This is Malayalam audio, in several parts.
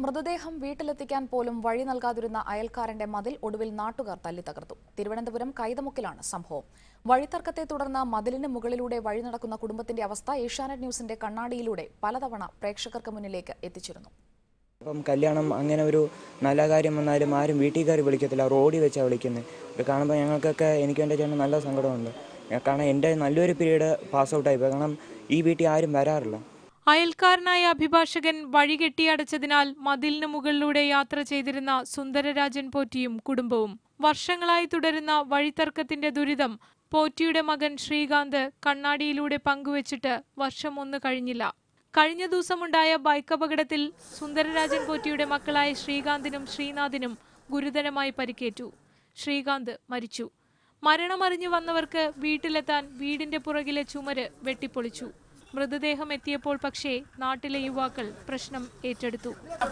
മൃതദേഹം വീട്ടിലെത്തിക്കാൻ പോലും വഴി നൽകാതിരുന്ന അയൽക്കാരന്റെ മതിൽ ഒടുവിൽ നാട്ടുകാർ തല്ലി തകർത്തു തിരുവനന്തപുരം കൈതമുക്കിലാണ് സംഭവം വഴിത്തർക്കത്തെ തുടർന്ന് മതിലിന് മുകളിലൂടെ വഴി നടക്കുന്ന കുടുംബത്തിന്റെ അവസ്ഥ ഏഷ്യാനെറ്റ് ന്യൂസിന്റെ കണ്ണാടിയിലൂടെ പലതവണ പ്രേക്ഷകർക്ക് മുന്നിലേക്ക് എത്തിച്ചിരുന്നു ഇപ്പം കല്യാണം അങ്ങനെ ഒരു നല്ല കാര്യം വന്നാലും ആരും വീട്ടിൽ കയറി വിളിക്കത്തില്ല റോഡിൽ വെച്ചാണ് വിളിക്കുന്നത് ഇത് കാണുമ്പോൾ ഞങ്ങൾക്കൊക്കെ എനിക്ക് എൻ്റെ ചേട്ടൻ നല്ല സങ്കടമുണ്ട് കാരണം എൻ്റെ നല്ലൊരു പീരീഡ് പാസ് ഔട്ടായി പോയി കാരണം ഈ വീട്ടിൽ ആരും വരാറില്ല അയൽക്കാരനായ അഭിഭാഷകൻ വഴി കെട്ടിയടച്ചതിനാൽ മതിലിന് മുകളിലൂടെ യാത്ര ചെയ്തിരുന്ന സുന്ദരരാജൻ പോറ്റിയും കുടുംബവും വർഷങ്ങളായി തുടരുന്ന വഴിത്തർക്കത്തിന്റെ ദുരിതം പോറ്റിയുടെ മകൻ ശ്രീകാന്ത് കണ്ണാടിയിലൂടെ പങ്കുവച്ചിട്ട് വർഷം ഒന്ന് കഴിഞ്ഞില്ല കഴിഞ്ഞ ദിവസമുണ്ടായ ബൈക്ക് അപകടത്തിൽ സുന്ദരരാജൻ പോറ്റിയുടെ മക്കളായ ശ്രീകാന്തിനും ശ്രീനാഥിനും ഗുരുതരമായി പരിക്കേറ്റു ശ്രീകാന്ത് മരിച്ചു മരണമറിഞ്ഞു വന്നവർക്ക് വീട്ടിലെത്താൻ വീടിന്റെ പുറകിലെ ചുമര് വെട്ടിപ്പൊളിച്ചു മൃതദേഹം എത്തിയപ്പോൾ പക്ഷേ നാട്ടിലെ യുവാക്കൾ പ്രശ്നം ഏറ്റെടുത്തു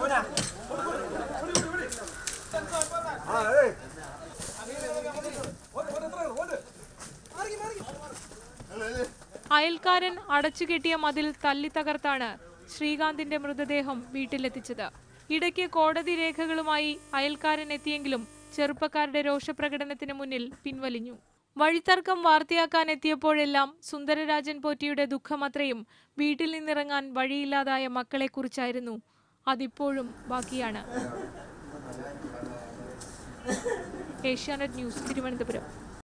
അയൽക്കാരൻ അടച്ചുകെട്ടിയ മതിൽ തല്ലി തകർത്താണ് ശ്രീകാന്തിന്റെ മൃതദേഹം വീട്ടിലെത്തിച്ചത് ഇടയ്ക്ക് കോടതി രേഖകളുമായി അയൽക്കാരൻ എത്തിയെങ്കിലും ചെറുപ്പക്കാരുടെ രോഷപ്രകടനത്തിന് മുന്നിൽ പിൻവലിഞ്ഞു വഴിത്തർക്കം വാർത്തയാക്കാൻ എത്തിയപ്പോഴെല്ലാം സുന്ദരരാജൻ പോറ്റിയുടെ ദുഃഖമത്രയും വീട്ടിൽ നിന്നിറങ്ങാൻ വഴിയില്ലാതായ മക്കളെക്കുറിച്ചായിരുന്നു അതിപ്പോഴും ബാക്കിയാണ് ഏഷ്യാനെറ്റ് ന്യൂസ് തിരുവനന്തപുരം